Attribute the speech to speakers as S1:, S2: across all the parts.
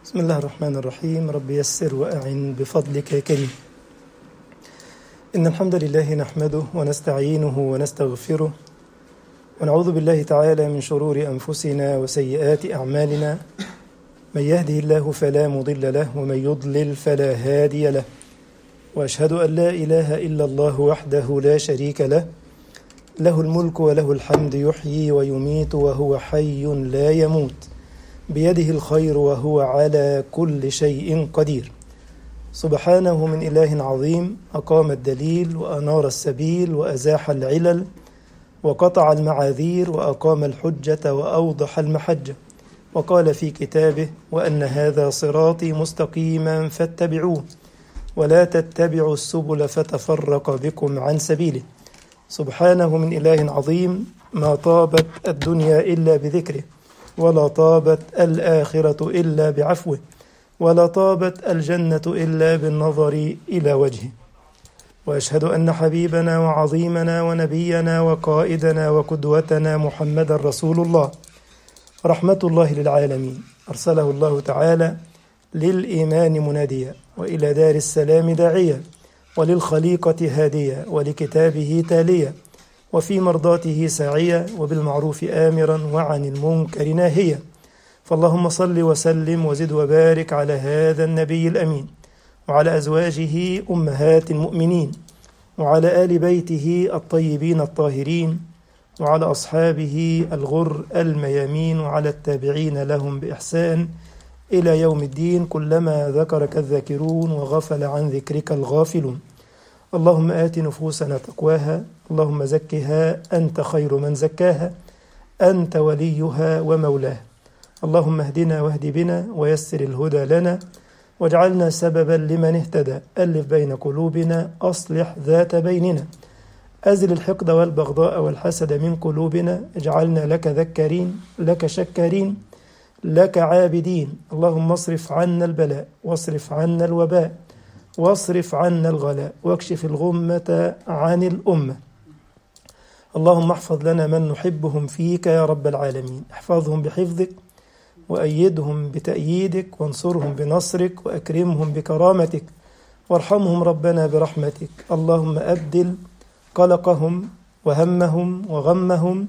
S1: بسم الله الرحمن الرحيم رب يسر وأعن بفضلك يا كريم إن الحمد لله نحمده ونستعينه ونستغفره ونعوذ بالله تعالى من شرور أنفسنا وسيئات أعمالنا من يهده الله فلا مضل له ومن يضلل فلا هادي له وأشهد أن لا إله إلا الله وحده لا شريك له له الملك وله الحمد يحيي ويميت وهو حي لا يموت بيده الخير وهو على كل شيء قدير سبحانه من إله عظيم أقام الدليل وأنار السبيل وأزاح العلل وقطع المعاذير وأقام الحجة وأوضح المحجة وقال في كتابه وأن هذا صراطي مستقيما فاتبعوه ولا تتبعوا السبل فتفرق بكم عن سبيله سبحانه من إله عظيم ما طابت الدنيا إلا بذكره ولا طابت الآخرة إلا بعفوه ولا طابت الجنة إلا بالنظر إلى وجهه وأشهد أن حبيبنا وعظيمنا ونبينا وقائدنا وقدوتنا محمد رسول الله رحمة الله للعالمين أرسله الله تعالى للإيمان مناديا وإلى دار السلام داعيا وللخليقة هاديا ولكتابه تاليا وفي مرضاته ساعيا وبالمعروف آمرا وعن المنكر ناهيا فاللهم صل وسلم وزد وبارك على هذا النبي الأمين وعلى أزواجه أمهات المؤمنين وعلى آل بيته الطيبين الطاهرين وعلى أصحابه الغر الميامين وعلى التابعين لهم بإحسان إلى يوم الدين كلما ذكرك الذاكرون وغفل عن ذكرك الغافلون اللهم آت نفوسنا تقواها اللهم زكها أنت خير من زكاها أنت وليها ومولاها اللهم اهدنا واهد بنا ويسر الهدى لنا واجعلنا سببا لمن اهتدى ألف بين قلوبنا أصلح ذات بيننا أزل الحقد والبغضاء والحسد من قلوبنا اجعلنا لك ذكارين لك شكارين لك عابدين اللهم اصرف عنا البلاء واصرف عنا الوباء واصرف عنا الغلاء واكشف الغمة عن الأمة اللهم احفظ لنا من نحبهم فيك يا رب العالمين احفظهم بحفظك وأيدهم بتأييدك وانصرهم بنصرك وأكرمهم بكرامتك وارحمهم ربنا برحمتك اللهم أبدل قلقهم وهمهم وغمهم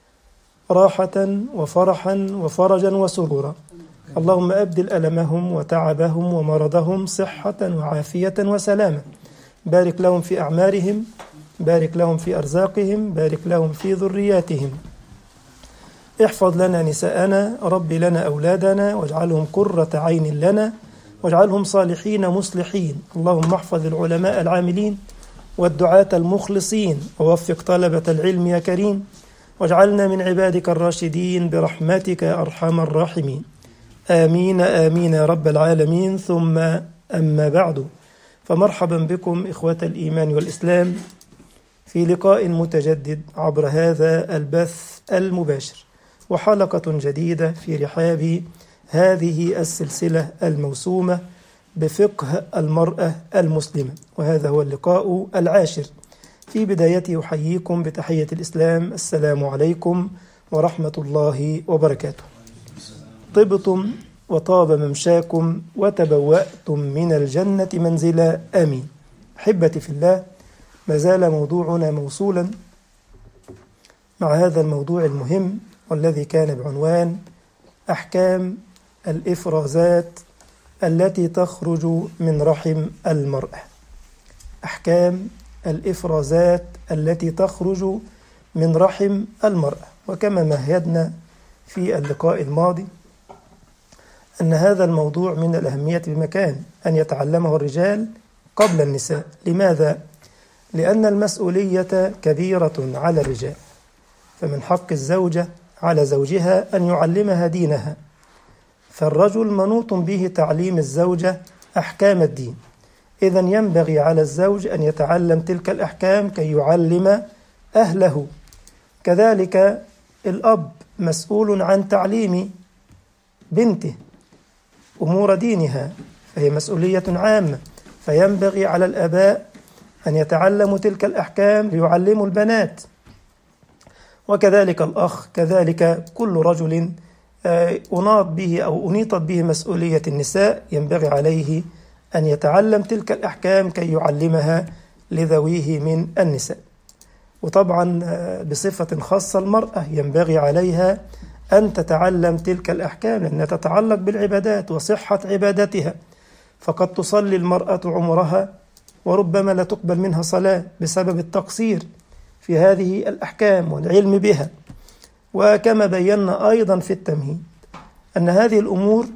S1: راحة وفرحا وفرجا وسرورا اللهم أبدل ألمهم وتعبهم ومرضهم صحة وعافية وسلامة بارك لهم في أعمارهم بارك لهم في أرزاقهم بارك لهم في ذرياتهم احفظ لنا نساءنا رب لنا أولادنا واجعلهم قرة عين لنا واجعلهم صالحين مصلحين اللهم احفظ العلماء العاملين والدعاة المخلصين ووفق طلبة العلم يا كريم واجعلنا من عبادك الراشدين برحمتك يا أرحم الراحمين آمين آمين يا رب العالمين ثم أما بعد فمرحبا بكم إخوة الإيمان والإسلام في لقاء متجدد عبر هذا البث المباشر وحلقة جديدة في رحاب هذه السلسلة الموسومة بفقه المرأة المسلمة وهذا هو اللقاء العاشر في بدايته أحييكم بتحية الإسلام السلام عليكم ورحمة الله وبركاته طبتم وطاب ممشاكم وتبوأتم من الجنة منزلا آمين أحبتي في الله ما زال موضوعنا موصولا مع هذا الموضوع المهم والذي كان بعنوان أحكام الإفرازات التي تخرج من رحم المرأة أحكام الإفرازات التي تخرج من رحم المرأة وكما مهدنا في اللقاء الماضي أن هذا الموضوع من الأهمية بمكان أن يتعلمه الرجال قبل النساء لماذا؟ لأن المسؤولية كبيرة على الرجال فمن حق الزوجة على زوجها أن يعلمها دينها فالرجل منوط به تعليم الزوجة أحكام الدين إذا ينبغي على الزوج أن يتعلم تلك الأحكام كي يعلم أهله كذلك الأب مسؤول عن تعليم بنته أمور دينها فهي مسؤولية عامة فينبغي على الآباء أن يتعلموا تلك الأحكام ليعلموا البنات وكذلك الأخ كذلك كل رجل أناط به أو أنيطت به مسؤولية النساء ينبغي عليه أن يتعلم تلك الأحكام كي يعلمها لذويه من النساء وطبعا بصفة خاصة المرأة ينبغي عليها أن تتعلم تلك الأحكام لأنها تتعلق بالعبادات وصحة عبادتها فقد تصلي المرأة عمرها وربما لا تقبل منها صلاة بسبب التقصير في هذه الأحكام والعلم بها وكما بينا أيضا في التمهيد أن هذه الأمور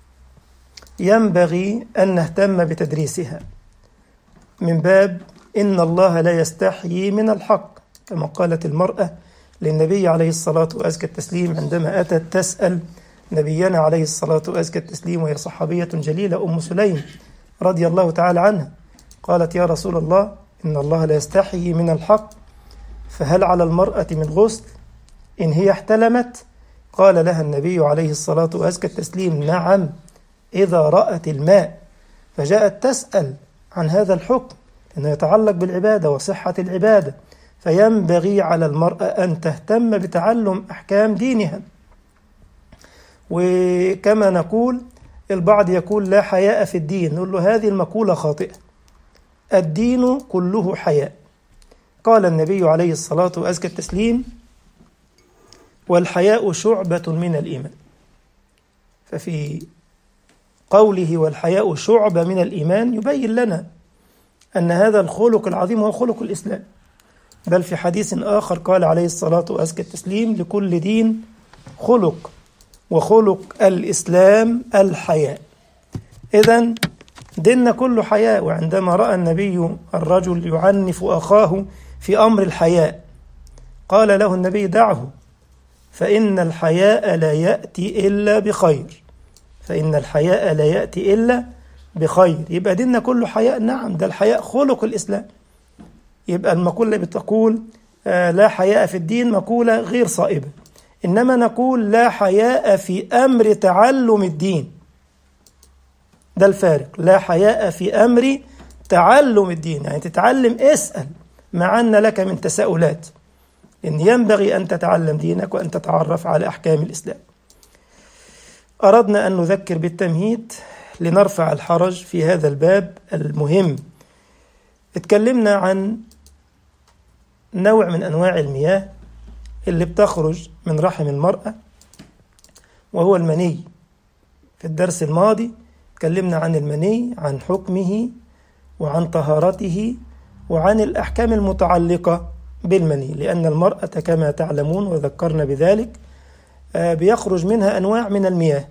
S1: ينبغي أن نهتم بتدريسها من باب إن الله لا يستحيي من الحق كما قالت المرأة للنبي عليه الصلاة وأزكى التسليم عندما أتت تسأل نبينا عليه الصلاة وأزكى التسليم وهي صحابية جليلة أم سليم رضي الله تعالى عنها قالت يا رسول الله إن الله لا يستحيي من الحق فهل على المرأة من غسل إن هي احتلمت قال لها النبي عليه الصلاة وأزكى التسليم نعم إذا رأت الماء فجاءت تسأل عن هذا الحكم لأنه يتعلق بالعبادة وصحة العبادة فينبغي على المرأة أن تهتم بتعلم أحكام دينها وكما نقول البعض يقول لا حياء في الدين نقول له هذه المقولة خاطئة الدين كله حياء قال النبي عليه الصلاة وأزكى التسليم والحياء شعبة من الإيمان ففي قوله والحياء شعبة من الإيمان يبين لنا أن هذا الخلق العظيم هو خلق الإسلام بل في حديث آخر قال عليه الصلاة وأزكى التسليم لكل دين خلق وخلق الإسلام الحياء إذا ديننا كله حياء وعندما رأى النبي الرجل يعنف أخاه في أمر الحياء قال له النبي دعه فإن الحياء لا يأتي إلا بخير فإن الحياء لا يأتي إلا بخير يبقى ديننا كله حياء نعم ده الحياء خلق الإسلام يبقى المقولة اللي بتقول آه لا حياء في الدين مقولة غير صائبة إنما نقول لا حياء في أمر تعلم الدين ده الفارق لا حياء في أمر تعلم الدين يعني تتعلم اسأل مع أن لك من تساؤلات إن ينبغي أن تتعلم دينك وأن تتعرف على أحكام الإسلام أردنا أن نذكر بالتمهيد لنرفع الحرج في هذا الباب المهم اتكلمنا عن نوع من أنواع المياه اللي بتخرج من رحم المرأة وهو المني في الدرس الماضي اتكلمنا عن المني عن حكمه وعن طهارته وعن الأحكام المتعلقة بالمني لأن المرأة كما تعلمون وذكرنا بذلك بيخرج منها أنواع من المياه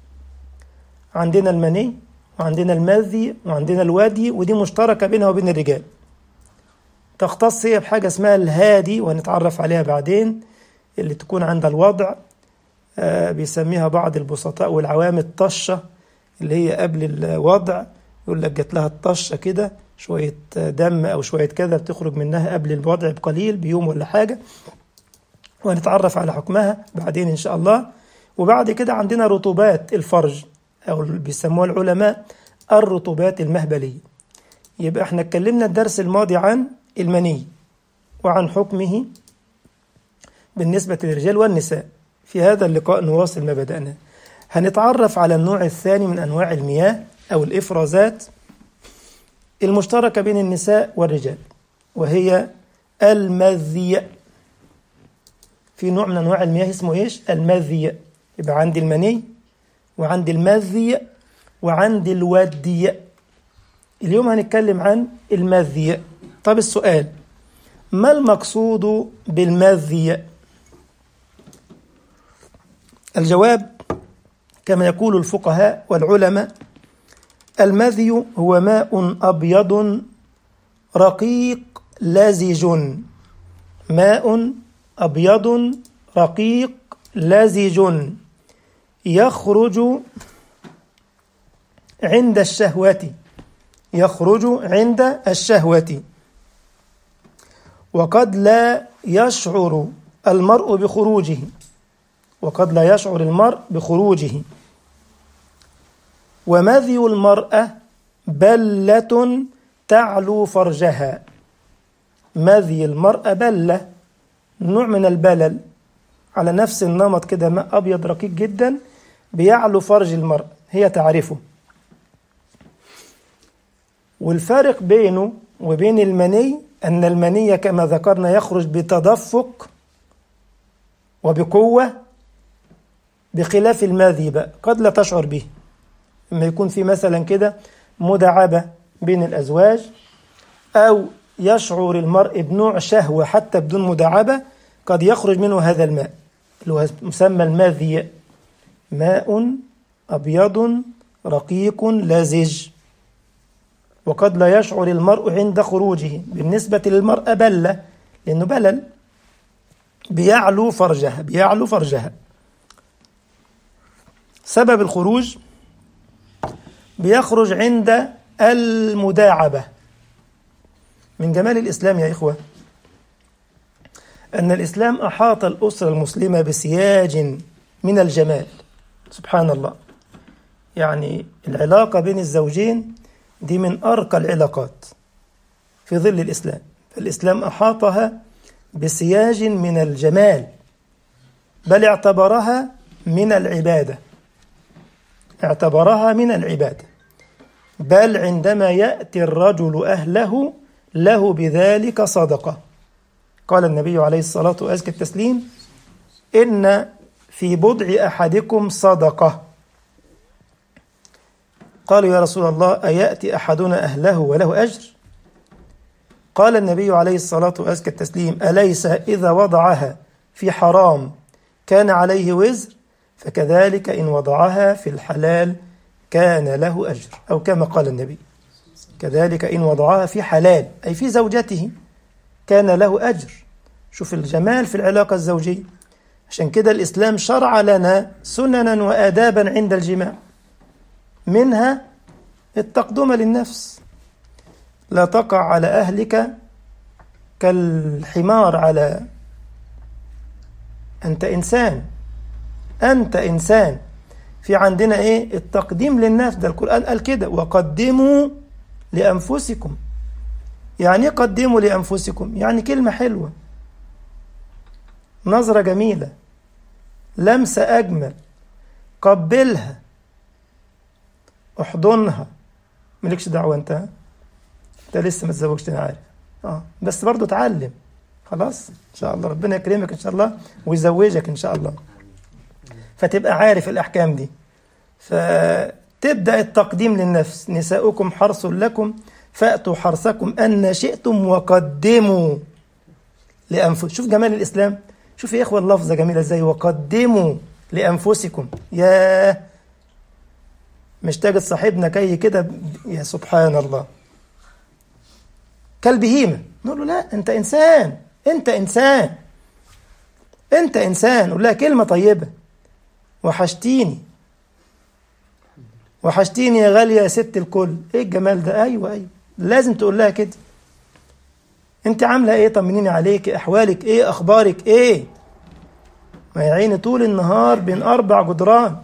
S1: عندنا المني وعندنا المذي وعندنا الوادي ودي مشتركة بينها وبين الرجال تختص هي بحاجة اسمها الهادي وهنتعرف عليها بعدين اللي تكون عند الوضع آه بيسميها بعض البسطاء والعوام الطشة اللي هي قبل الوضع يقول لك جات لها الطشة كده شوية دم أو شوية كذا بتخرج منها قبل الوضع بقليل بيوم ولا حاجة وهنتعرف على حكمها بعدين إن شاء الله وبعد كده عندنا رطوبات الفرج أو بيسموها العلماء الرطوبات المهبلية يبقى احنا اتكلمنا الدرس الماضي عن المني وعن حكمه بالنسبة للرجال والنساء في هذا اللقاء نواصل ما بدأنا هنتعرف على النوع الثاني من أنواع المياه أو الإفرازات المشتركة بين النساء والرجال وهي المذي في نوع من أنواع المياه اسمه إيش؟ المذي يبقى عندي المني وعندي المذي وعندي الودي اليوم هنتكلم عن المذي طب السؤال ما المقصود بالمذي الجواب كما يقول الفقهاء والعلماء المذي هو ماء أبيض رقيق لزج ماء أبيض رقيق لزج يخرج عند الشهوة يخرج عند الشهوة وقد لا يشعر المرء بخروجه وقد لا يشعر المرء بخروجه ومذي المرأة بلة تعلو فرجها مذي المرأة بلة نوع من البلل على نفس النمط كده ماء أبيض رقيق جدا بيعلو فرج المرأة هي تعرفه والفارق بينه وبين المني أن المني كما ذكرنا يخرج بتدفق وبقوة بخلاف الماذي بقى قد لا تشعر به لما يكون في مثلا كده مداعبة بين الأزواج أو يشعر المرء بنوع شهوة حتى بدون مداعبة قد يخرج منه هذا الماء اللي هو مسمى الماذي ماء أبيض رقيق لزج وقد لا يشعر المرء عند خروجه بالنسبة للمرأة بلة لأنه بلل بيعلو فرجها بيعلو فرجها سبب الخروج بيخرج عند المداعبة من جمال الإسلام يا إخوة أن الإسلام أحاط الأسرة المسلمة بسياج من الجمال سبحان الله يعني العلاقة بين الزوجين دي من أرقى العلاقات في ظل الإسلام فالإسلام أحاطها بسياج من الجمال بل اعتبرها من العبادة اعتبرها من العبادة بل عندما يأتي الرجل أهله له بذلك صدقة قال النبي عليه الصلاة وأزكى التسليم إن في بضع أحدكم صدقة قالوا يا رسول الله أيأتي أحدنا أهله وله أجر قال النبي عليه الصلاة وأزكى التسليم أليس إذا وضعها في حرام كان عليه وزر فكذلك إن وضعها في الحلال كان له أجر أو كما قال النبي كذلك إن وضعها في حلال أي في زوجته كان له أجر شوف الجمال في العلاقة الزوجية عشان كده الإسلام شرع لنا سننا وآدابا عند الجماع منها التقدمة للنفس لا تقع على أهلك كالحمار على أنت إنسان أنت إنسان في عندنا إيه التقديم للنفس ده القرآن قال كده وقدموا لأنفسكم يعني قدموا لأنفسكم يعني كلمة حلوة نظرة جميلة لمسة أجمل قبلها احضنها مالكش دعوة أنت أنت لسه ما تزوجش أنا عارف اه بس برضه اتعلم خلاص ان شاء الله ربنا يكرمك ان شاء الله ويزوجك ان شاء الله فتبقى عارف الاحكام دي فتبدا التقديم للنفس نساؤكم حرث لكم فاتوا حرثكم ان شئتم وقدموا لانفسكم شوف جمال الاسلام شوف يا اخوه اللفظه جميله ازاي وقدموا لانفسكم يا مش تجد صاحبنا جاي كده يا سبحان الله كالبهيمة نقول له لا أنت إنسان أنت إنسان أنت إنسان قول لها كلمة طيبة وحشتيني وحشتيني يا غالية يا ست الكل إيه الجمال ده أيوة أيوة لازم تقول لها كده أنت عاملة إيه طمنيني عليك أحوالك إيه أخبارك إيه ما يا عيني طول النهار بين أربع جدران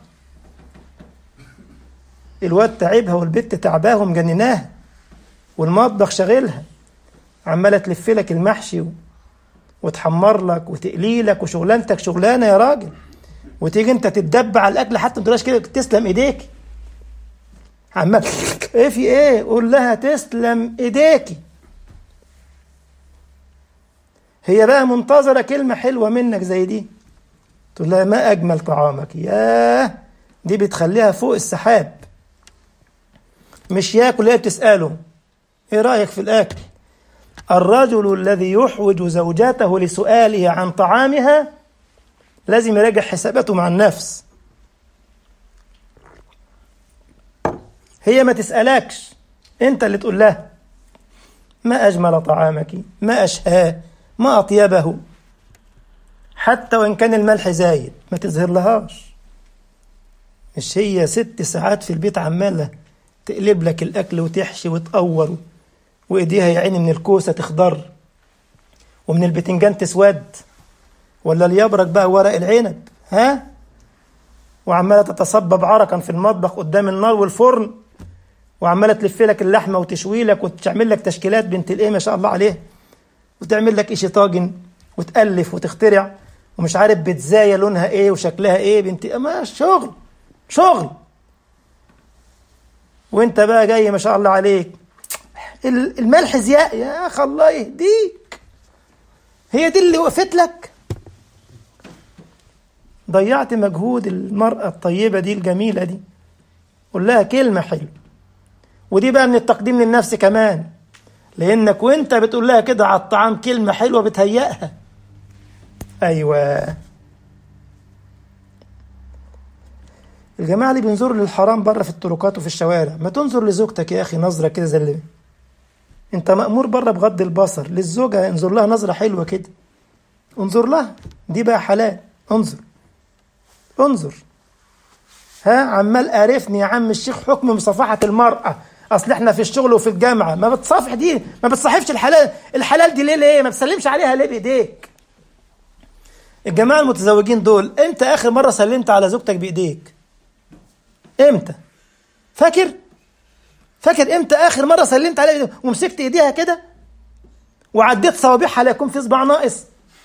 S1: الواد تعبها والبت تعباها ومجنناها والمطبخ شاغلها عماله تلف لك المحشي وتحمر لك وتقلي لك وشغلانتك شغلانه يا راجل وتيجي انت تتدب على الاكل حتى ما تقولهاش كده تسلم ايديك عمال ايه في ايه قول لها تسلم ايديكي هي بقى منتظرة كلمة حلوة منك زي دي تقول لها ما أجمل طعامك ياه دي بتخليها فوق السحاب مش ياكل هي بتسأله ايه رأيك في الأكل الرجل الذي يحوج زوجته لسؤاله عن طعامها لازم يراجع حساباته مع النفس هي ما تسألكش انت اللي تقول لها ما أجمل طعامك ما أشهاه ما أطيبه حتى وإن كان الملح زايد ما تظهر لهاش مش هي ست ساعات في البيت عمالة تقلب لك الأكل وتحشي وتقور وإيديها يا عيني من الكوسة تخضر ومن البتنجان تسود ولا ليبرك بقى ورق العنب ها وعمالة تتصبب عرقا في المطبخ قدام النار والفرن وعمالة تلف لك اللحمة وتشوي لك وتعمل لك تشكيلات بنت الإيه ما شاء الله عليه وتعمل لك إشي طاجن وتألف وتخترع ومش عارف بتزايا لونها ايه وشكلها ايه بنتي ما شغل شغل وانت بقى جاي ما شاء الله عليك الملح زياء يا اخ الله يهديك هي دي اللي وقفت لك ضيعت مجهود المرأة الطيبة دي الجميلة دي قول لها كلمة حلوة ودي بقى من التقديم للنفس كمان لانك وانت بتقول لها كده على الطعام كلمة حلوة بتهيئها ايوه الجماعة اللي بينظروا للحرام بره في الطرقات وفي الشوارع ما تنظر لزوجتك يا أخي نظرة كده زي اللي أنت مأمور بره بغض البصر للزوجة انظر لها نظرة حلوة كده انظر لها دي بقى حلال انظر انظر ها عمال قارفني يا عم الشيخ حكم مصافحة المرأة أصل إحنا في الشغل وفي الجامعة ما بتصافح دي ما بتصاحبش الحلال الحلال دي ليه ليه ما بتسلمش عليها ليه بإيديك الجماعة المتزوجين دول أنت آخر مرة سلمت على زوجتك بإيديك امتى فاكر فاكر امتى اخر مره سلمت عليها ومسكت ايديها كده وعديت صوابعها لا يكون في صباع ناقص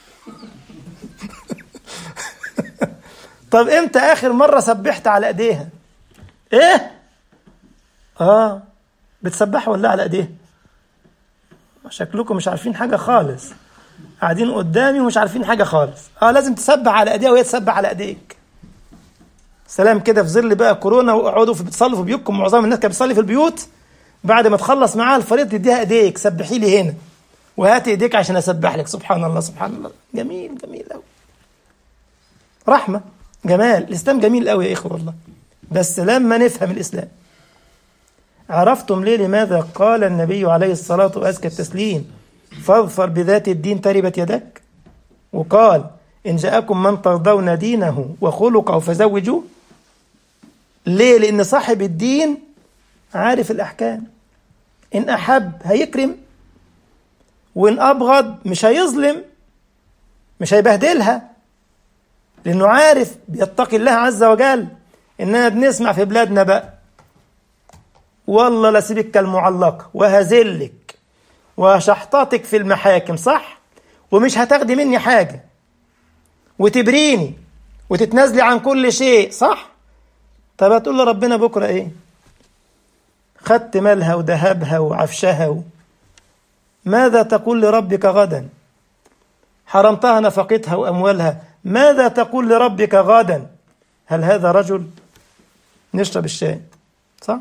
S1: طب امتى اخر مره سبحت على ايديها ايه اه بتسبحوا ولا على ايديها شكلكم مش عارفين حاجه خالص قاعدين قدامي ومش عارفين حاجه خالص اه لازم تسبح على ايديها وهي تسبح على ايديك سلام كده في ظل بقى كورونا واقعدوا في بتصلوا في بيوتكم معظم الناس كانت بتصلي في البيوت بعد ما تخلص معاها الفريضه تديها ايديك سبحي لي هنا وهاتي ايديك عشان اسبح لك سبحان الله سبحان الله جميل جميل قوي رحمه جمال الاسلام جميل قوي يا اخوه والله بس لما نفهم الاسلام عرفتم ليه لماذا قال النبي عليه الصلاه وازكى التسليم فاظفر بذات الدين تربت يدك وقال إن جاءكم من ترضون دينه وخلقه فزوجوه ليه؟ لأن صاحب الدين عارف الأحكام إن أحب هيكرم وإن أبغض مش هيظلم مش هيبهدلها لأنه عارف بيتقي الله عز وجل إننا بنسمع في بلادنا بقى والله لسيبك كالمعلقة وهزلك وشحطاتك في المحاكم صح ومش هتاخدي مني حاجة وتبريني وتتنازلي عن كل شيء صح طب هتقول لربنا بكرة ايه خدت مالها وذهبها وعفشها و... ماذا تقول لربك غدا حرمتها نفقتها وأموالها ماذا تقول لربك غدا هل هذا رجل نشرب الشاي صح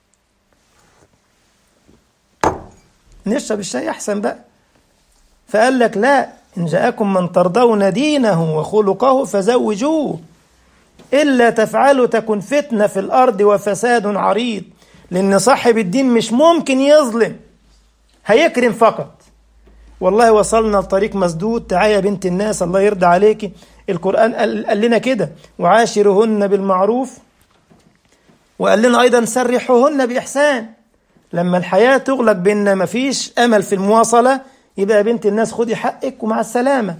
S1: نشرب الشاي أحسن بقى فقال لك لا إن جاءكم من ترضون دينه وخلقه فزوجوه إلا تفعلوا تكن فتنة في الأرض وفساد عريض لأن صاحب الدين مش ممكن يظلم هيكرم فقط والله وصلنا لطريق مسدود تعالى يا بنت الناس الله يرضى عليك القرآن قال, قال لنا كده وعاشرهن بالمعروف وقال لنا أيضا سرحوهن بإحسان لما الحياة تغلق بأن مفيش أمل في المواصلة يبقى يا بنت الناس خدي حقك ومع السلامة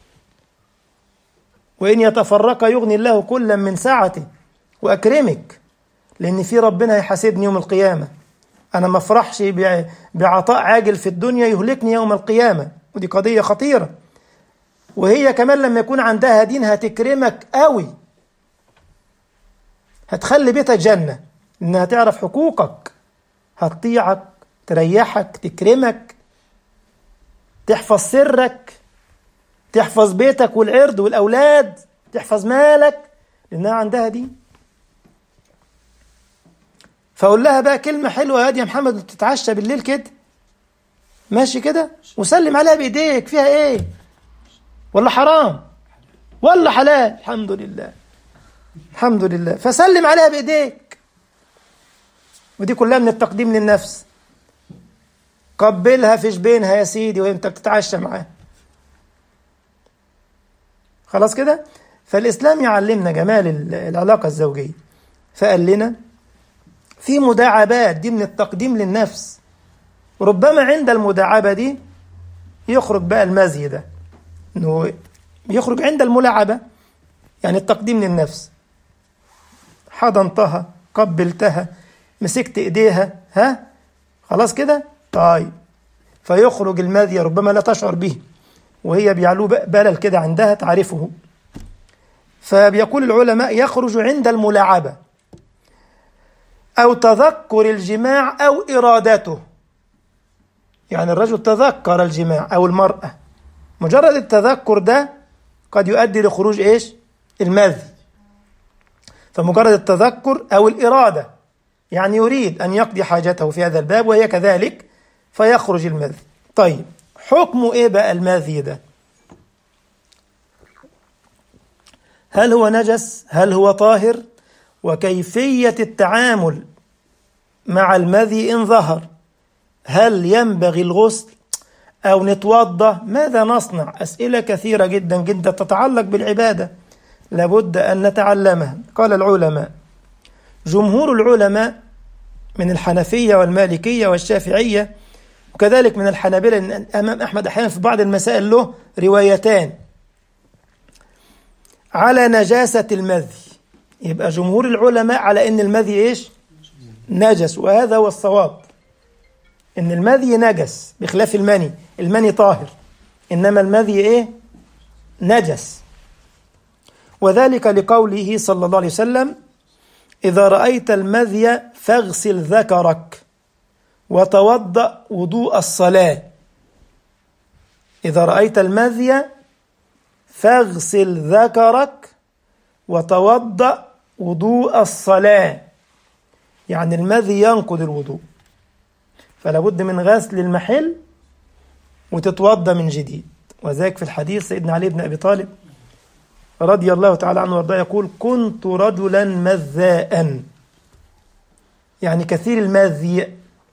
S1: وإن يتفرق يغني الله كلا من سعته وأكرمك لأن في ربنا هيحاسبني يوم القيامة أنا ما افرحش بعطاء عاجل في الدنيا يهلكني يوم القيامة ودي قضية خطيرة وهي كمان لما يكون عندها دين هتكرمك قوي هتخلي بيتها جنة إنها تعرف حقوقك هتطيعك تريحك تكرمك تحفظ سرك تحفظ بيتك والعرض والأولاد تحفظ مالك لأنها عندها دين فأقول لها بقى كلمة حلوة يا يا محمد بتتعشى بالليل كده ماشي كده وسلم عليها بإيديك فيها إيه ولا حرام ولا حلال الحمد لله الحمد لله فسلم عليها بإيديك ودي كلها من التقديم للنفس قبلها في جبينها يا سيدي وانت بتتعشى معاه خلاص كده فالإسلام يعلمنا جمال العلاقة الزوجية فقال لنا في مداعبات دي من التقديم للنفس ربما عند المداعبة دي يخرج بقى المزي ده انه يخرج عند الملاعبة يعني التقديم للنفس حضنتها قبلتها مسكت ايديها ها خلاص كده طيب فيخرج المذي ربما لا تشعر به وهي بيعلو بلل كده عندها تعرفه فبيقول العلماء يخرج عند الملاعبة أو تذكر الجماع أو إرادته يعني الرجل تذكر الجماع أو المرأة مجرد التذكر ده قد يؤدي لخروج إيش المذي فمجرد التذكر أو الإرادة يعني يريد أن يقضي حاجته في هذا الباب وهي كذلك فيخرج المذي طيب حكمه إيه بقى المذي ده هل هو نجس هل هو طاهر وكيفية التعامل مع المذي إن ظهر هل ينبغي الغسل أو نتوضأ ماذا نصنع أسئلة كثيرة جدا جدا تتعلق بالعبادة لابد أن نتعلمها قال العلماء جمهور العلماء من الحنفية والمالكية والشافعية وكذلك من الحنابلة أمام أحمد أحيانا في بعض المسائل له روايتان على نجاسة المذي يبقى جمهور العلماء على أن المذي إيش نجس وهذا هو الصواب ان المذي نجس بخلاف المني المني طاهر انما المذي ايه نجس وذلك لقوله صلى الله عليه وسلم اذا رايت المذي فاغسل ذكرك وتوضا وضوء الصلاه اذا رايت المذي فاغسل ذكرك وتوضا وضوء الصلاه يعني المذي ينقض الوضوء فلا بد من غسل المحل وتتوضا من جديد وذلك في الحديث سيدنا علي بن ابي طالب رضي الله تعالى عنه وارضاه يقول كنت رجلا مذاء يعني كثير المذي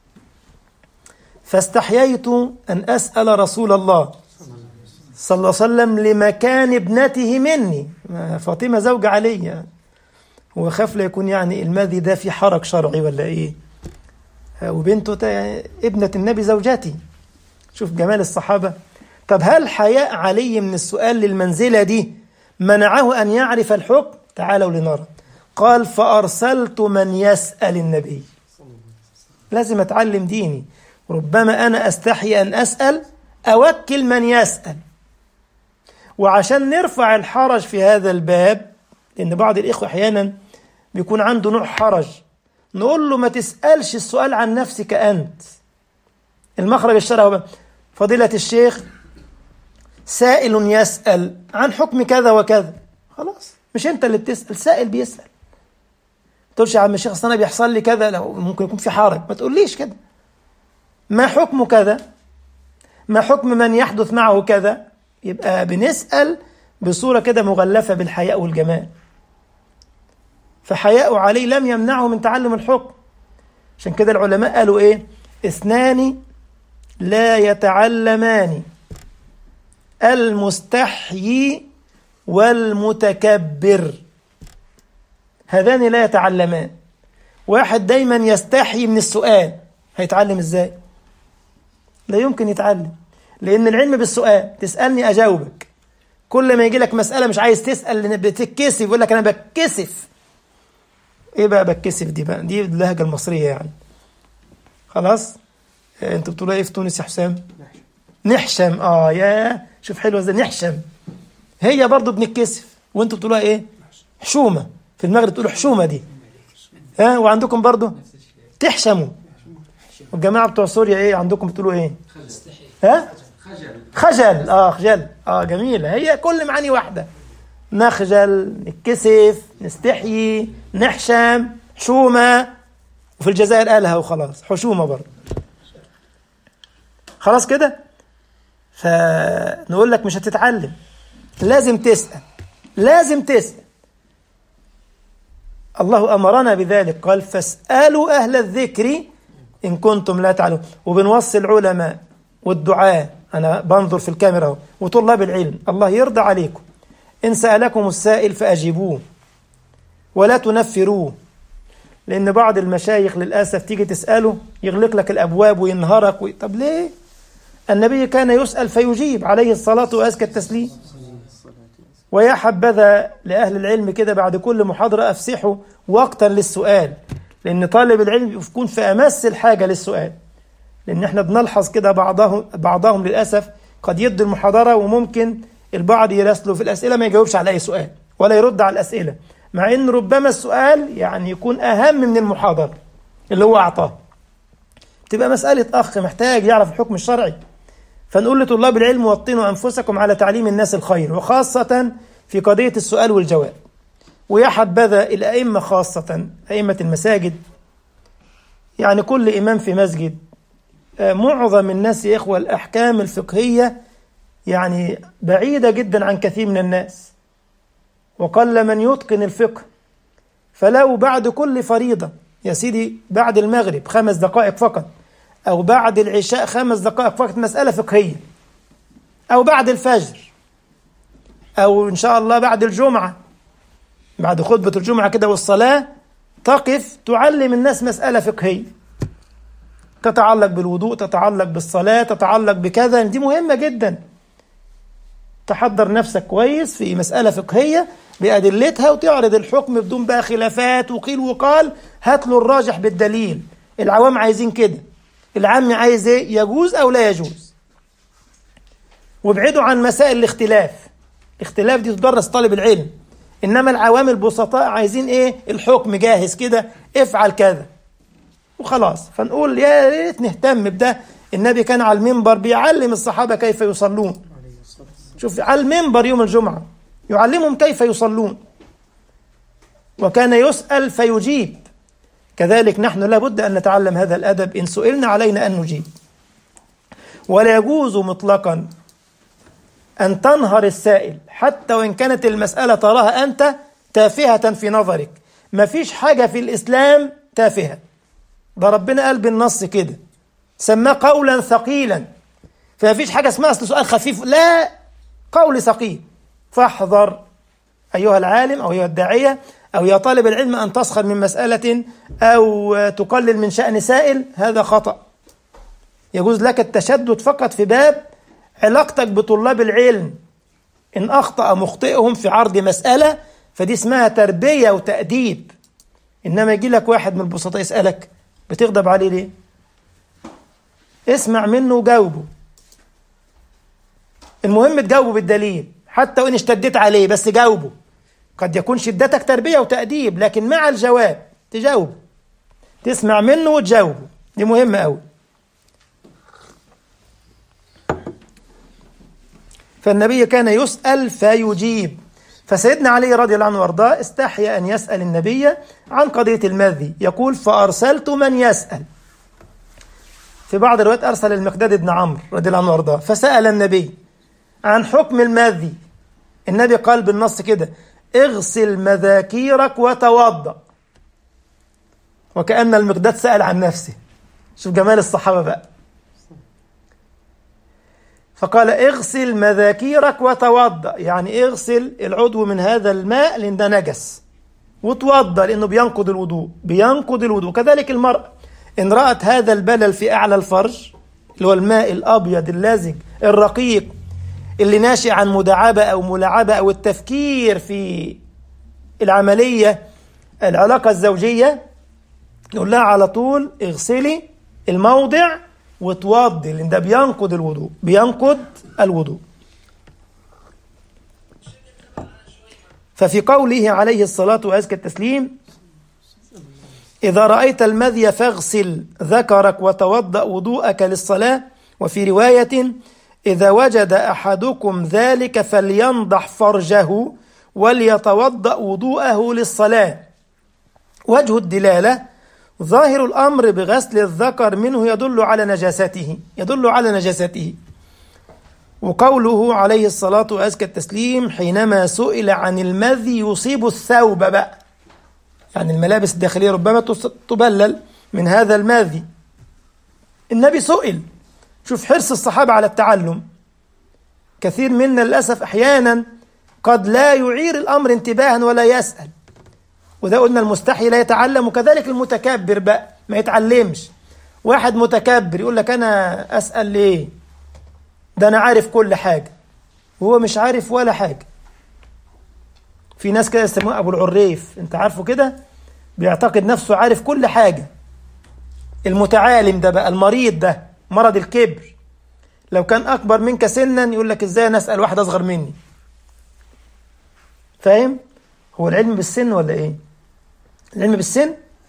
S1: فاستحييت ان اسال رسول الله صلى الله عليه وسلم لمكان ابنته مني فاطمه زوج علي هو خاف لا يكون يعني المذي ده في حرج شرعي ولا ايه وبنته ابنة النبي زوجتي شوف جمال الصحابة طب هل حياء علي من السؤال للمنزلة دي منعه أن يعرف الحكم تعالوا لنرى قال فأرسلت من يسأل النبي لازم أتعلم ديني ربما أنا أستحي أن أسأل أوكل من يسأل وعشان نرفع الحرج في هذا الباب لأن بعض الإخوة أحيانا بيكون عنده نوع حرج نقول له ما تسألش السؤال عن نفسك أنت المخرج الشرعي فضيلة الشيخ سائل يسأل عن حكم كذا وكذا خلاص مش أنت اللي بتسأل سائل بيسأل تقولش يا عم الشيخ أصل أنا بيحصل لي كذا لو ممكن يكون في حرج ما تقوليش كده ما حكم كذا ما حكم من يحدث معه كذا يبقى بنسأل بصورة كده مغلفة بالحياء والجمال فحياء علي لم يمنعه من تعلم الحكم عشان كده العلماء قالوا ايه اثنان لا يتعلمان المستحيي والمتكبر هذان لا يتعلمان واحد دايما يستحي من السؤال هيتعلم ازاي لا يمكن يتعلم لان العلم بالسؤال تسالني اجاوبك كل ما يجي لك مساله مش عايز تسال لان بتتكسف يقول لك انا بتكسف ايه بقى بتكسف دي بقى دي اللهجه المصريه يعني خلاص انتوا بتقولوا ايه في تونس يا حسام نحشم اه يا شوف حلوه ازاي نحشم هي برضو بنتكسف وانتوا بتقولوها ايه حشومه في المغرب تقولوا حشومه دي ها وعندكم برضو تحشموا والجماعه بتوع سوريا ايه عندكم بتقولوا ايه ها خجل اه خجل اه جميله هي كل معاني واحده نخجل نتكسف نستحيي نحشم حشومة وفي الجزائر قالها وخلاص حشومة برضه خلاص كده فنقول لك مش هتتعلم لازم تسأل لازم تسأل الله أمرنا بذلك قال فاسألوا أهل الذكر إن كنتم لا تعلمون وبنوصي العلماء والدعاء أنا بنظر في الكاميرا اهو وطلاب العلم الله يرضى عليكم إن سألكم السائل فأجيبوه ولا تنفروه لأن بعض المشايخ للأسف تيجي تسأله يغلق لك الأبواب وينهرك وي... طب ليه؟ النبي كان يسأل فيجيب عليه الصلاة وأزكى التسليم ويا حبذا لأهل العلم كده بعد كل محاضرة أفسحوا وقتا للسؤال لأن طالب العلم يكون في أمس الحاجة للسؤال لأن احنا بنلحظ كده بعضهم بعضهم للأسف قد يدي المحاضرة وممكن البعض يراسله في الأسئلة ما يجاوبش على أي سؤال ولا يرد على الأسئلة مع أن ربما السؤال يعني يكون أهم من المحاضرة اللي هو أعطاه تبقى مسألة أخ محتاج يعرف الحكم الشرعي فنقول لطلاب العلم وطنوا أنفسكم على تعليم الناس الخير وخاصة في قضية السؤال والجواب ويا حبذا الأئمة خاصة أئمة المساجد يعني كل إمام في مسجد معظم الناس يا إخوة الأحكام الفقهية يعني بعيدة جدا عن كثير من الناس وقل من يتقن الفقه فلو بعد كل فريضة يا سيدي بعد المغرب خمس دقائق فقط أو بعد العشاء خمس دقائق فقط مسألة فقهية أو بعد الفجر أو إن شاء الله بعد الجمعة بعد خطبة الجمعة كده والصلاة تقف تعلم الناس مسألة فقهية تتعلق بالوضوء تتعلق بالصلاة تتعلق بكذا دي مهمة جدا تحضر نفسك كويس في مسألة فقهية بأدلتها وتعرض الحكم بدون بقى خلافات وقيل وقال هات له الراجح بالدليل العوام عايزين كده العام عايز ايه يجوز او لا يجوز وابعدوا عن مسائل الاختلاف الاختلاف دي تدرس طالب العلم انما العوام البسطاء عايزين ايه الحكم جاهز كده افعل كذا وخلاص فنقول يا ريت نهتم بده النبي كان على المنبر بيعلم الصحابة كيف يصلون شوف على المنبر يوم الجمعة يعلمهم كيف يصلون وكان يسأل فيجيب كذلك نحن لابد أن نتعلم هذا الأدب إن سئلنا علينا أن نجيب ولا يجوز مطلقا أن تنهر السائل حتى وإن كانت المسألة تراها أنت تافهة في نظرك ما فيش حاجة في الإسلام تافهة ده ربنا قال بالنص كده سماه قولا ثقيلا فما فيش حاجة اسمها أصل سؤال خفيف لا قول ثقيل فاحذر أيها العالم أو أيها الداعية أو يا طالب العلم أن تسخر من مسألة أو تقلل من شأن سائل هذا خطأ يجوز لك التشدد فقط في باب علاقتك بطلاب العلم إن أخطأ مخطئهم في عرض مسألة فدي اسمها تربية وتأديب إنما يجي لك واحد من البسطاء يسألك بتغضب عليه ليه؟ اسمع منه وجاوبه المهم تجاوبه بالدليل حتى وإن اشتديت عليه بس جاوبه قد يكون شدتك تربية وتأديب لكن مع الجواب تجاوب تسمع منه وتجاوبه دي مهمة أوي فالنبي كان يسأل فيجيب فسيدنا علي رضي الله عنه وارضاه استحيا أن يسأل النبي عن قضية المذي يقول فأرسلت من يسأل في بعض الروايات أرسل المقداد بن عمرو رضي الله عنه وارضاه فسأل النبي عن حكم المذي النبي قال بالنص كده اغسل مذاكيرك وتوضأ وكأن المقداد سأل عن نفسه شوف جمال الصحابة بقى فقال اغسل مذاكيرك وتوضأ يعني اغسل العضو من هذا الماء لأن ده نجس وتوضأ لأنه بينقض الوضوء بينقض الوضوء كذلك المرأة إن رأت هذا البلل في أعلى الفرج اللي هو الماء الأبيض اللزج الرقيق اللي ناشئ عن مداعبة أو ملاعبة أو التفكير في العملية العلاقة الزوجية يقول لها على طول اغسلي الموضع وتوضي لان ده بينقض الوضوء بينقض الوضوء ففي قوله عليه الصلاة وأزكى التسليم إذا رأيت المذي فاغسل ذكرك وتوضأ وضوءك للصلاة وفي رواية إذا وجد أحدكم ذلك فلينضح فرجه وليتوضأ وضوءه للصلاة وجه الدلالة ظاهر الأمر بغسل الذكر منه يدل على نجاسته يدل على نجاسته وقوله عليه الصلاة وأزكى التسليم حينما سئل عن المذي يصيب الثوب بقى يعني الملابس الداخلية ربما تبلل من هذا الماذي النبي سئل شوف حرص الصحابة على التعلم كثير منا للأسف أحيانا قد لا يعير الأمر انتباها ولا يسأل وده قلنا المستحي لا يتعلم وكذلك المتكبر بقى ما يتعلمش واحد متكبر يقول لك أنا أسأل ليه ده أنا عارف كل حاجة وهو مش عارف ولا حاجة في ناس كده يسموه أبو العريف أنت عارفه كده بيعتقد نفسه عارف كل حاجة المتعالم ده بقى المريض ده مرض الكبر لو كان أكبر منك سنا يقول لك إزاي أنا أسأل واحد أصغر مني فاهم؟ هو العلم بالسن ولا إيه؟ العلم بالسن؟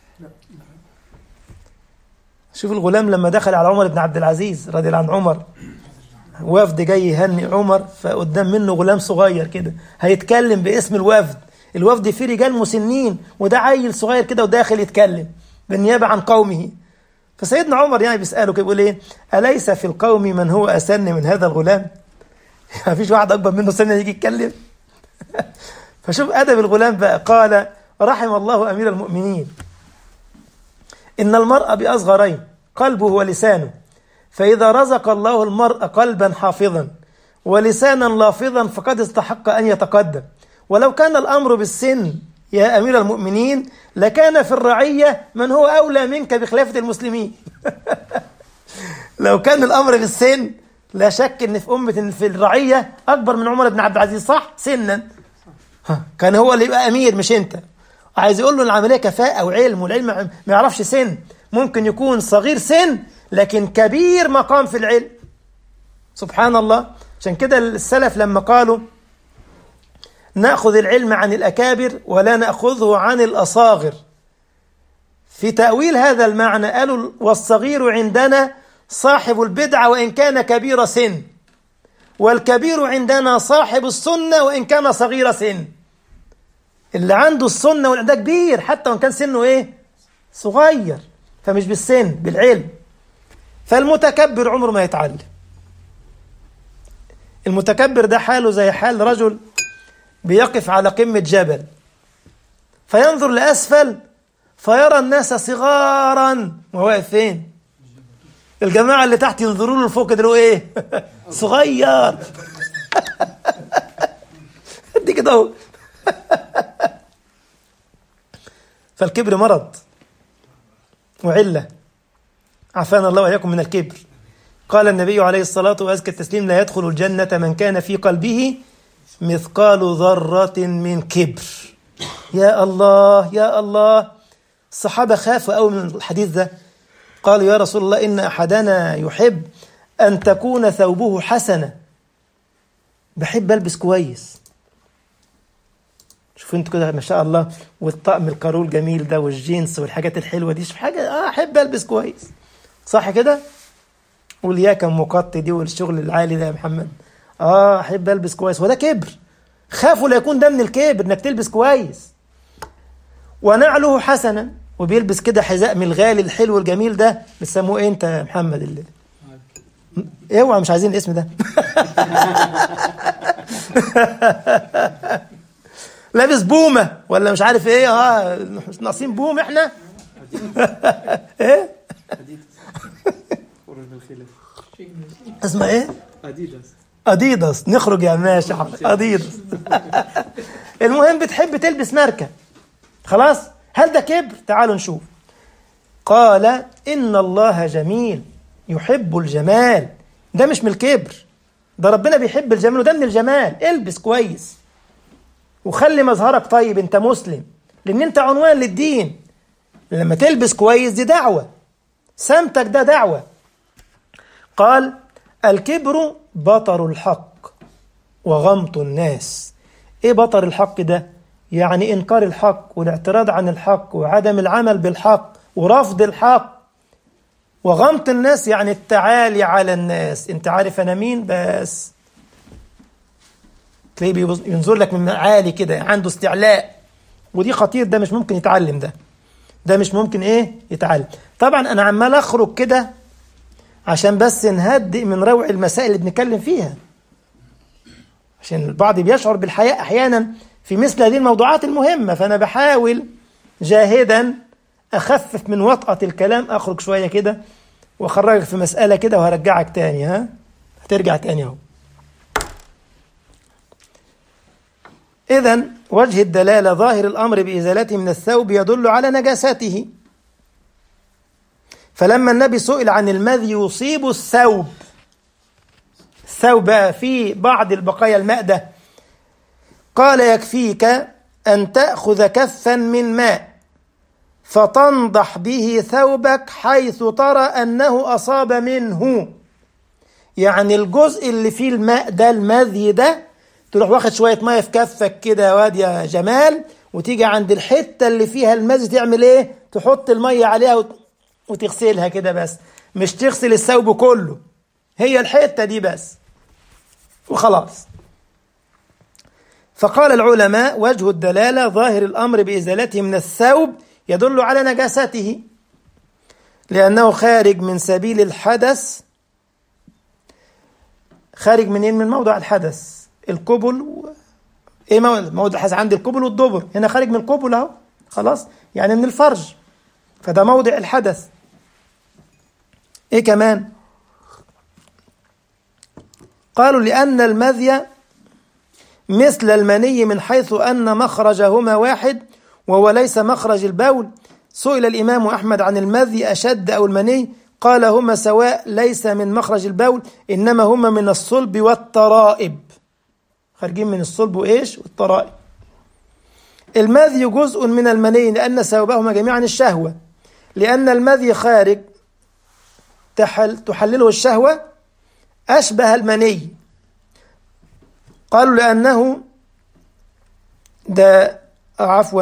S1: شوف الغلام لما دخل على عمر بن عبد العزيز رضي الله عن عمر وفد جاي يهني عمر فقدام منه غلام صغير كده هيتكلم باسم الوفد الوفد فيه رجال مسنين وده عيل صغير كده وداخل يتكلم بالنيابة عن قومه فسيدنا عمر يعني بيسأله كده بيقول ايه أليس في القوم من هو أسن من هذا الغلام ما فيش واحد أكبر منه سنة يجي يتكلم فشوف أدب الغلام بقى قال رحم الله أمير المؤمنين إن المرء بأصغرين قلبه ولسانه فإذا رزق الله المرء قلبا حافظا ولسانا لافظا فقد استحق أن يتقدم ولو كان الأمر بالسن يا أمير المؤمنين لكان في الرعية من هو أولى منك بخلافة المسلمين لو كان الأمر بالسن لا شك أن في أمة إن في الرعية أكبر من عمر بن عبد العزيز صح سنا كان هو اللي يبقى أمير مش أنت عايز يقول له العملية كفاءة وعلم والعلم ما يعرفش سن ممكن يكون صغير سن لكن كبير مقام في العلم سبحان الله عشان كده السلف لما قالوا نأخذ العلم عن الأكابر ولا نأخذه عن الأصاغر في تأويل هذا المعنى قالوا والصغير عندنا صاحب البدعة وإن كان كبير سن والكبير عندنا صاحب السنة وإن كان صغير سن اللي عنده السنة ده كبير حتى وإن كان سنه إيه صغير فمش بالسن بالعلم فالمتكبر عمره ما يتعلم المتكبر ده حاله زي حال رجل بيقف على قمة جبل فينظر لأسفل فيرى الناس صغارا وهو واقف فين الجماعة اللي تحت ينظروا له لفوق كده ايه صغير دي كده اهو فالكبر مرض وعلة عافانا الله وإياكم من الكبر قال النبي عليه الصلاة وأزكى التسليم لا يدخل الجنة من كان في قلبه مثقال ذرة من كبر يا الله يا الله الصحابة خافوا أوي من الحديث ده قالوا يا رسول الله إن أحدنا يحب أن تكون ثوبه حسنة بحب ألبس كويس شوفوا انتوا كده ما شاء الله والطقم الكارول الجميل ده والجينز والحاجات الحلوه دي شوف حاجه اه احب البس كويس صح كده والياكة مقط دي والشغل العالي ده يا محمد اه احب البس كويس وده كبر خافوا لا يكون ده من الكبر انك تلبس كويس ونعله حسنا وبيلبس كده حذاء من الغالي الحلو الجميل ده بتسموه ايه انت يا محمد اللي اوعى مش عايزين الاسم ده لابس بومه ولا مش عارف ايه اه مش ناقصين بوم احنا ايه اسمها ايه
S2: اديداس
S1: اديداس نخرج يا ماشي اديداس المهم بتحب تلبس ماركه خلاص هل ده كبر تعالوا نشوف قال ان الله جميل يحب الجمال ده مش من الكبر ده ربنا بيحب الجمال وده من الجمال البس كويس وخلي مظهرك طيب انت مسلم لان انت عنوان للدين لما تلبس كويس دي دعوة سمتك ده دعوة قال الكبر بطر الحق وغمط الناس ايه بطر الحق ده يعني انكار الحق والاعتراض عن الحق وعدم العمل بالحق ورفض الحق وغمط الناس يعني التعالي على الناس انت عارف انا مين بس تلاقيه بينظر لك من عالي كده عنده استعلاء ودي خطير ده مش ممكن يتعلم ده ده مش ممكن ايه يتعلم طبعا انا عمال اخرج كده عشان بس نهدئ من روع المسائل اللي بنتكلم فيها عشان البعض بيشعر بالحياء احيانا في مثل هذه الموضوعات المهمه فانا بحاول جاهدا اخفف من وطأة الكلام اخرج شويه كده واخرجك في مساله كده وهرجعك تاني ها هترجع تاني اهو إذا وجه الدلالة ظاهر الأمر بإزالته من الثوب يدل على نجاسته فلما النبي سئل عن المذي يصيب الثوب الثوب في بعض البقايا الماء ده قال يكفيك أن تأخذ كفا من ماء فتنضح به ثوبك حيث ترى أنه أصاب منه يعني الجزء اللي فيه الماء ده المذي ده تروح واخد شويه ميه في كفك كده يا واد يا جمال وتيجي عند الحته اللي فيها المذي تعمل ايه تحط الميه عليها وت... وتغسلها كده بس مش تغسل الثوب كله هي الحته دي بس وخلاص فقال العلماء وجه الدلاله ظاهر الامر بازالته من الثوب يدل على نجاسته لانه خارج من سبيل الحدث خارج منين من موضع الحدث القبل و... ايه موضع الحدث عند القبل والدبر هنا خارج من القبل اهو خلاص يعني من الفرج فده موضع الحدث ايه كمان قالوا لان المذي مثل المني من حيث ان مخرجهما واحد وهو ليس مخرج البول سئل الامام احمد عن المذي اشد او المني قال هما سواء ليس من مخرج البول انما هما من الصلب والترائب خارجين من الصلب وايش والترائب المذي جزء من المني لان سببهما جميعا الشهوه لان المذي خارج تحل تحلله الشهوه اشبه المني قالوا لانه ده عفوا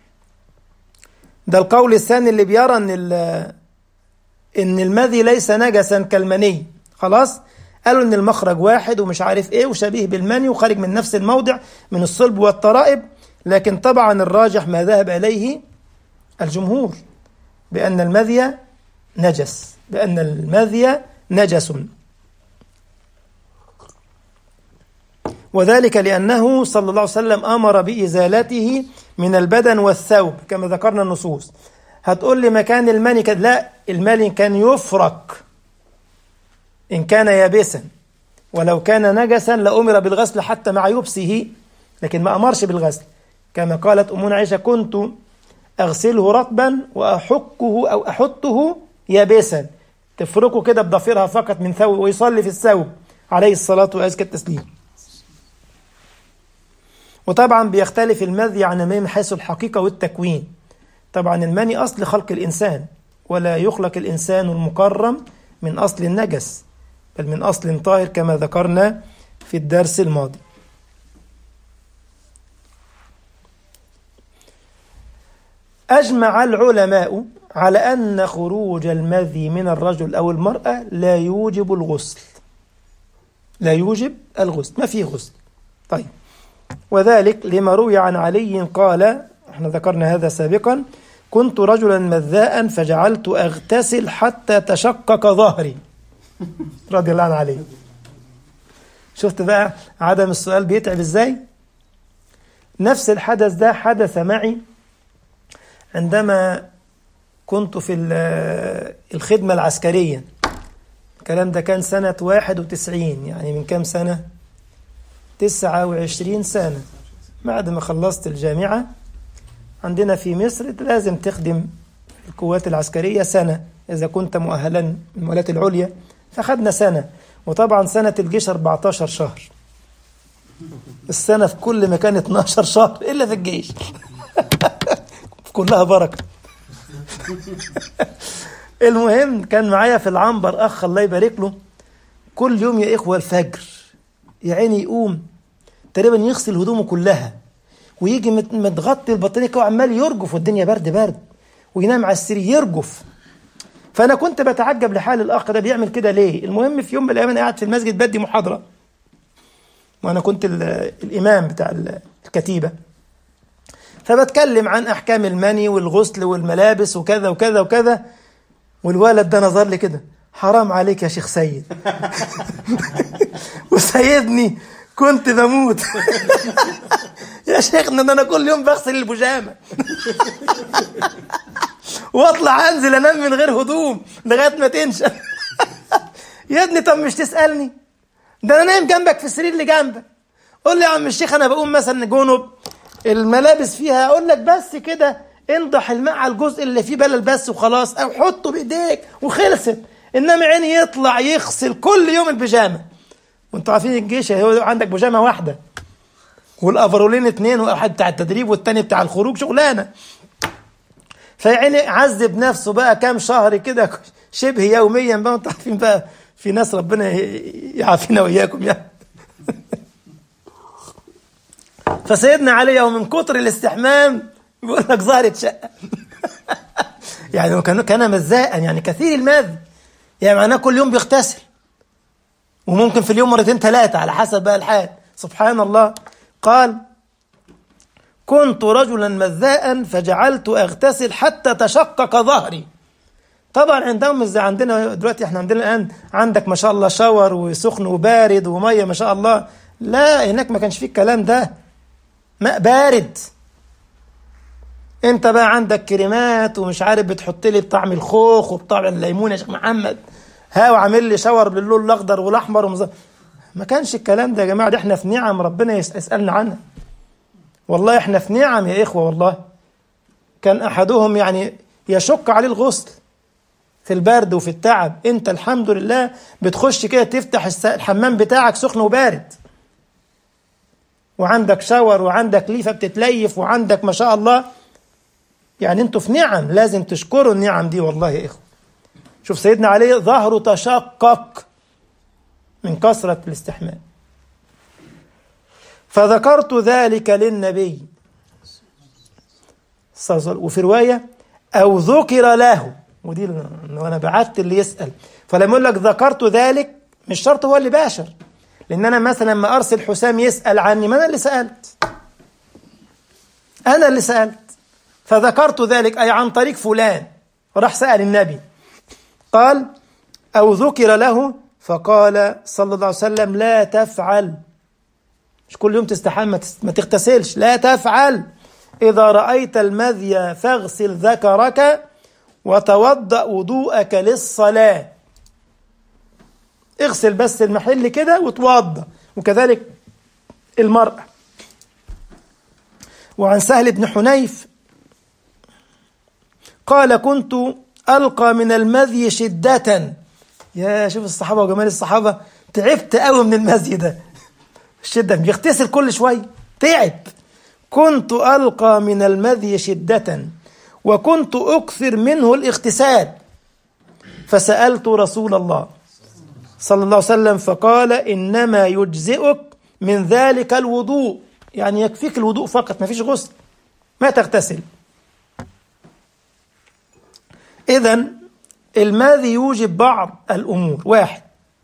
S1: ده القول الثاني اللي بيرى ان ان المذي ليس نجسا كالمني خلاص قالوا ان المخرج واحد ومش عارف ايه وشبيه بالمني وخارج من نفس الموضع من الصلب والترائب لكن طبعا الراجح ما ذهب اليه الجمهور بان المذي نجس بان المذي نجس وذلك لأنه صلى الله عليه وسلم أمر بإزالته من البدن والثوب كما ذكرنا النصوص هتقول لي مكان المني كده لا المني كان يفرك إن كان يابسا ولو كان نجسا لأمر بالغسل حتى مع يبسه لكن ما أمرش بالغسل كما قالت أمنا عائشة كنت أغسله رطبا وأحكه أو أحطه يابسا تفركه كده بضفيرها فقط من ثوب ويصلي في الثوب عليه الصلاة وأزكى التسليم وطبعا بيختلف المذي عن المني من حيث الحقيقة والتكوين طبعا المني أصل خلق الإنسان ولا يخلق الإنسان المكرم من أصل النجس بل من أصل طاهر كما ذكرنا في الدرس الماضي أجمع العلماء على أن خروج المذي من الرجل أو المرأة لا يوجب الغسل لا يوجب الغسل ما فيه غسل طيب وذلك لما روي عن علي قال احنا ذكرنا هذا سابقا كنت رجلا مذاء فجعلت اغتسل حتى تشقق ظهري رضي الله عن علي شفت بقى عدم السؤال بيتعب ازاي نفس الحدث ده حدث معي عندما كنت في الخدمة العسكرية الكلام ده كان سنة 91 يعني من كام سنة تسعة وعشرين سنة بعد ما خلصت الجامعة عندنا في مصر لازم تخدم القوات العسكرية سنة إذا كنت مؤهلا من المؤهلات العليا فخدنا سنة وطبعا سنة الجيش 14 شهر السنة في كل مكان 12 شهر إلا في الجيش كلها بركة المهم كان معايا في العنبر أخ الله يبارك له كل يوم يا إخوة الفجر يا عيني يقوم تقريبا يغسل هدومه كلها ويجي متغطي البطانيه كده وعمال يرجف والدنيا برد برد وينام على السرير يرجف فانا كنت بتعجب لحال الاخ ده بيعمل كده ليه المهم في يوم من الايام انا قاعد في المسجد بدي محاضره وانا كنت الامام بتاع الكتيبه فبتكلم عن احكام المني والغسل والملابس وكذا وكذا وكذا والولد ده نظر لي كده حرام عليك يا شيخ سيد وسيدني كنت بموت يا شيخنا ده انا كل يوم بغسل البيجامه واطلع انزل انام من غير هدوم لغايه ما تنشف يا ابني طب مش تسالني ده انا نايم جنبك في السرير اللي جنبك قول لي يا عم الشيخ انا بقوم مثلا جنب الملابس فيها اقول لك بس كده انضح الماء على الجزء اللي فيه بلل بس وخلاص او حطه بايديك وخلصت انما عيني يطلع يغسل كل يوم البيجامه وانتوا عارفين الجيش هو عندك بيجامه واحده والافرولين اتنين واحد بتاع التدريب والتاني بتاع الخروج شغلانه فيعني عذب نفسه بقى كام شهر كده شبه يوميا بقى انتوا عارفين بقى في ناس ربنا يعافينا وإياكم يعني فسيدنا علي ومن كتر الاستحمام بيقول لك ظهرت شقة يعني كان كان مزاء يعني كثير المذي يعني معناه كل يوم بيغتسل وممكن في اليوم مرتين ثلاثة على حسب بقى الحال سبحان الله قال كنت رجلا مذاء فجعلت اغتسل حتى تشقق ظهري طبعا عندهم مش زي عندنا دلوقتي احنا عندنا الان عندك ما شاء الله شاور وسخن وبارد وميه ما شاء الله لا هناك ما كانش فيه الكلام ده ماء بارد انت بقى عندك كريمات ومش عارف بتحط لي بطعم الخوخ وبطعم الليمون يا شيخ محمد ها وعامل لي شاور باللون الاخضر والاحمر ومز... ما كانش الكلام ده يا جماعه ده احنا في نعم ربنا يسالنا عنها والله احنا في نعم يا اخوه والله كان احدهم يعني يشق عليه الغسل في البرد وفي التعب انت الحمد لله بتخش كده تفتح الحمام بتاعك سخن وبارد وعندك شاور وعندك ليفه بتتليف وعندك ما شاء الله يعني انتوا في نعم لازم تشكروا النعم دي والله يا اخوه شوف سيدنا علي ظهره تشقق من كثرة الاستحمام فذكرت ذلك للنبي وفي رواية أو ذكر له ودي وانا بعت اللي يسأل فلما يقول لك ذكرت ذلك مش شرط هو اللي باشر لأن أنا مثلا لما أرسل حسام يسأل عني ما أنا اللي سألت أنا اللي سألت فذكرت ذلك أي عن طريق فلان راح سأل النبي قال أو ذكر له فقال صلى الله عليه وسلم لا تفعل مش كل يوم تستحمى ما تغتسلش لا تفعل إذا رأيت المذي فاغسل ذكرك وتوضأ وضوءك للصلاة اغسل بس المحل كده وتوضأ وكذلك المرأة وعن سهل بن حنيف قال كنت ألقى من المذي شدة يا شوف الصحابة وجمال الصحابة تعبت قوي من المذي ده الشدة بيغتسل كل شوية تعب كنت ألقى من المذي شدة وكنت أكثر منه الاغتسال فسألت رسول الله صلى الله عليه وسلم فقال إنما يجزئك من ذلك الوضوء يعني يكفيك الوضوء فقط ما فيش غسل ما تغتسل إذا الماذي يوجب بعض الأمور واحد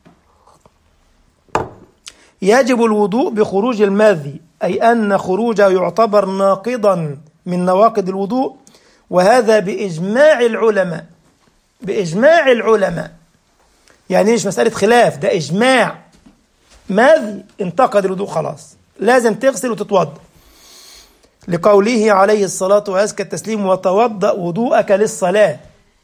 S1: يجب الوضوء بخروج الماذي أي أن خروجه يعتبر ناقضا من نواقض الوضوء وهذا بإجماع العلماء بإجماع العلماء يعني مش مسألة خلاف ده إجماع ماذي انتقد الوضوء خلاص لازم تغسل وتتوضا لقوله عليه الصلاة وأزكى التسليم وتوضأ وضوءك للصلاة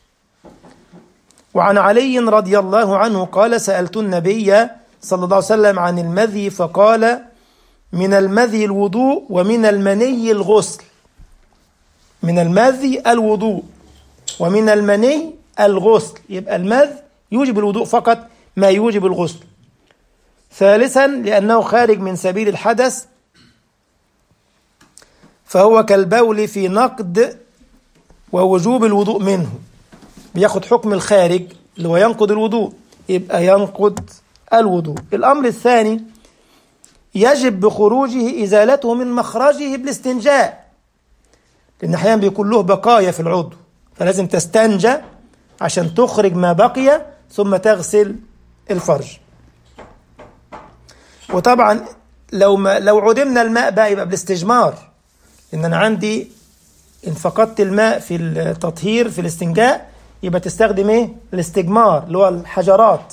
S1: وعن علي رضي الله عنه قال سألت النبي صلى الله عليه وسلم عن المذي فقال من المذي الوضوء ومن المني الغسل من المذي الوضوء ومن المني الغسل يبقى المذ يوجب الوضوء فقط ما يوجب الغسل ثالثا لأنه خارج من سبيل الحدث فهو كالبول في نقد ووجوب الوضوء منه بياخد حكم الخارج اللي هو ينقض الوضوء يبقى ينقض الوضوء الأمر الثاني يجب بخروجه إزالته من مخرجه بالاستنجاء لأن أحيانا بيكون له بقايا في العضو فلازم تستنجى عشان تخرج ما بقي ثم تغسل الفرج وطبعا لو ما لو عدمنا الماء بقى يبقى بالاستجمار لأن أنا عندي إن فقدت الماء في التطهير في الاستنجاء يبقى تستخدم ايه الاستجمار اللي هو الحجرات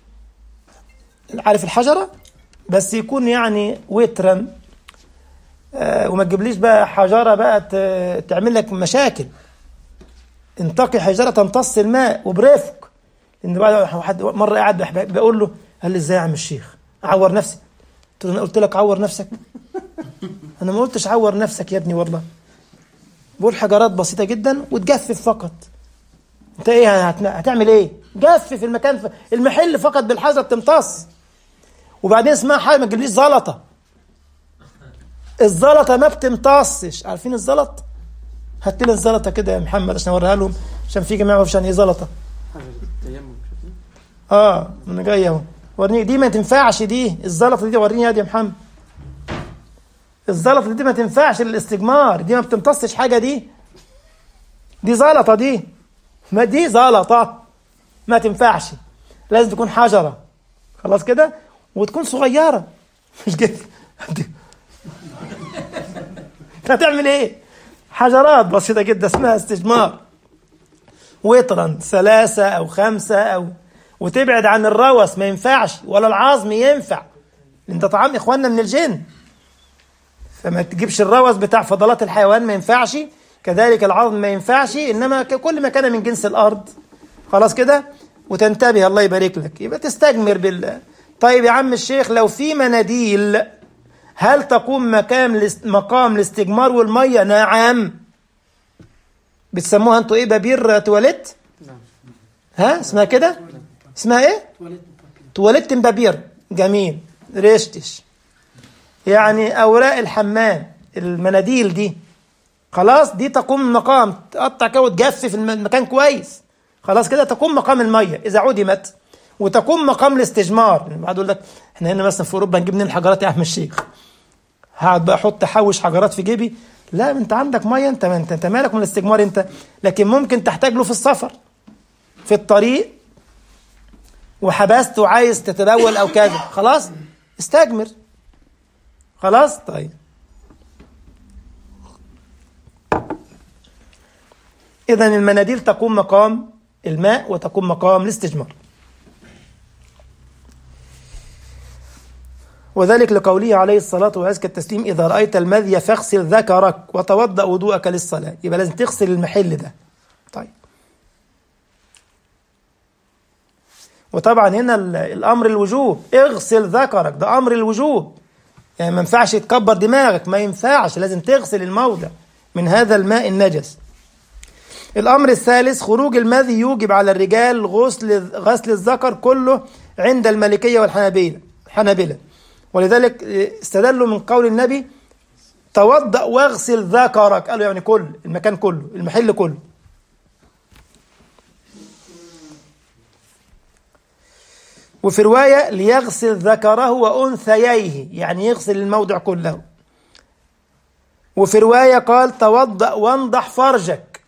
S1: عارف الحجرة بس يكون يعني وترا آه وما تجيبليش بقى حجرة بقى تعمل لك مشاكل انتقي حجرة تمتص الماء وبرفق ان بعد واحد مرة قاعد بقول له قال لي ازاي يا عم الشيخ اعور نفسي قلت له انا قلت لك عور نفسك انا ما قلتش عور نفسك يا ابني والله بقول حجرات بسيطة جدا وتجفف فقط انت ايه هتعمل ايه جفف المكان ف... المحل فقط بالحجره بتمتص وبعدين اسمها حاجه ما تجيبليش زلطه الزلطه ما بتمتصش عارفين الزلط هات لنا الزلطه كده يا محمد عشان اوريها لهم عشان في جماعه ما عشان ايه زلطه اه انا جاي اهو وريني دي ما تنفعش دي الزلطه دي وريني يا محمد الزلطه دي ما تنفعش للاستجمار دي ما بتمتصش حاجه دي دي زلطه دي ما دي زلطه ما تنفعش لازم تكون حجره خلاص كده وتكون صغيره مش كده هتعمل ايه حجرات بسيطه جدا اسمها استجمار وطرا ثلاثة أو خمسة أو وتبعد عن الروس ما ينفعش ولا العظم ينفع انت طعام إخواننا من الجن فما تجيبش الروس بتاع فضلات الحيوان ما ينفعش كذلك العظم ما ينفعش إنما كل ما كان من جنس الأرض خلاص كده وتنتبه الله يبارك لك يبقى تستجمر بالله طيب يا عم الشيخ لو في مناديل هل تقوم مقام مقام الاستجمار والميه نعم بتسموها انتوا ايه بابير تواليت ها اسمها كده اسمها ايه تواليت بابير جميل ريشتش يعني اوراق الحمام المناديل دي خلاص دي تقوم مقام تقطع كده وتجفف المكان كويس خلاص كده تقوم مقام الميه اذا عدمت وتقوم مقام الاستجمار بعد يقول لك احنا هنا مثلا في اوروبا نجيب منين الحجرات يا احمد الشيخ هقعد بقى احط احوش حجرات في جيبي لا انت عندك ميه انت انت, انت مالك من الاستجمار انت لكن ممكن تحتاج له في السفر في الطريق وحبست وعايز تتبول او كذا خلاص استجمر خلاص طيب اذا المناديل تقوم مقام الماء وتقوم مقام الاستجمار وذلك لقوله عليه الصلاة وأزكى التسليم إذا رأيت المذي فاغسل ذكرك وتوضأ وضوءك للصلاة يبقى لازم تغسل المحل ده طيب وطبعا هنا الأمر الوجوب اغسل ذكرك ده أمر الوجوب يعني ما ينفعش تكبر دماغك ما ينفعش لازم تغسل الموضع من هذا الماء النجس الأمر الثالث خروج المذي يوجب على الرجال غسل غسل الذكر كله عند المالكية والحنابلة الحنابلة ولذلك استدلوا من قول النبي توضأ واغسل ذكرك قالوا يعني كل المكان كله المحل كله وفي رواية ليغسل ذكره وأنثييه يعني يغسل الموضع كله وفي رواية قال توضأ وانضح فرجك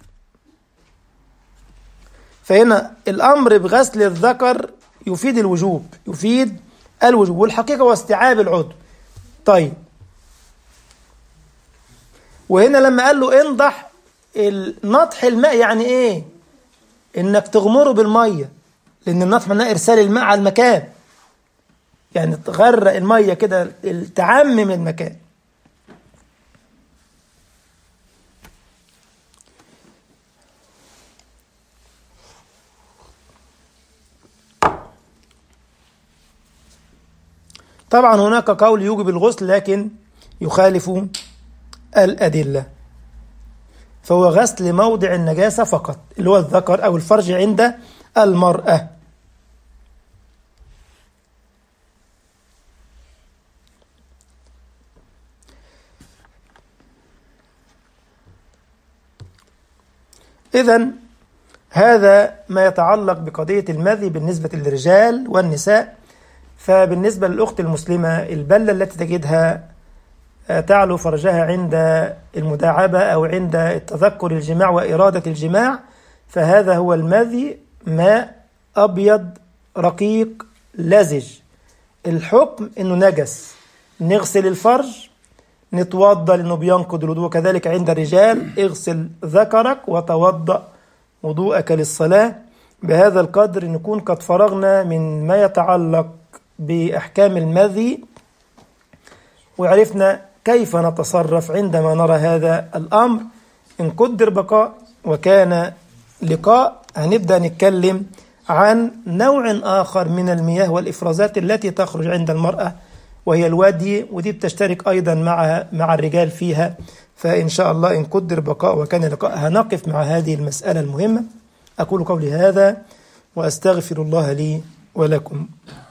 S1: فهنا الأمر بغسل الذكر يفيد الوجوب يفيد الوجوب والحقيقة هو استيعاب العضو طيب وهنا لما قال له انضح نطح الماء يعني ايه انك تغمره بالمية لان النطح معناه ارسال الماء على المكان يعني تغرق المية كده تعمم المكان طبعا هناك قول يوجب الغسل لكن يخالف الأدلة فهو غسل موضع النجاسة فقط اللي هو الذكر أو الفرج عند المرأة إذا هذا ما يتعلق بقضية المذي بالنسبة للرجال والنساء فبالنسبة للأخت المسلمة البلة التي تجدها تعلو فرجها عند المداعبة أو عند التذكر الجماع وإرادة الجماع فهذا هو المذي ماء أبيض رقيق لزج الحكم أنه نجس نغسل الفرج نتوضى لأنه بينقض الوضوء كذلك عند الرجال اغسل ذكرك وتوضأ وضوءك للصلاة بهذا القدر نكون قد فرغنا من ما يتعلق بأحكام المذي وعرفنا كيف نتصرف عندما نرى هذا الأمر إن قدر بقاء وكان لقاء هنبدأ نتكلم عن نوع آخر من المياه والإفرازات التي تخرج عند المرأة وهي الوادي ودي بتشترك أيضا مع مع الرجال فيها فإن شاء الله إن قدر بقاء وكان لقاء هنقف مع هذه المسألة المهمة أقول قولي هذا وأستغفر الله لي ولكم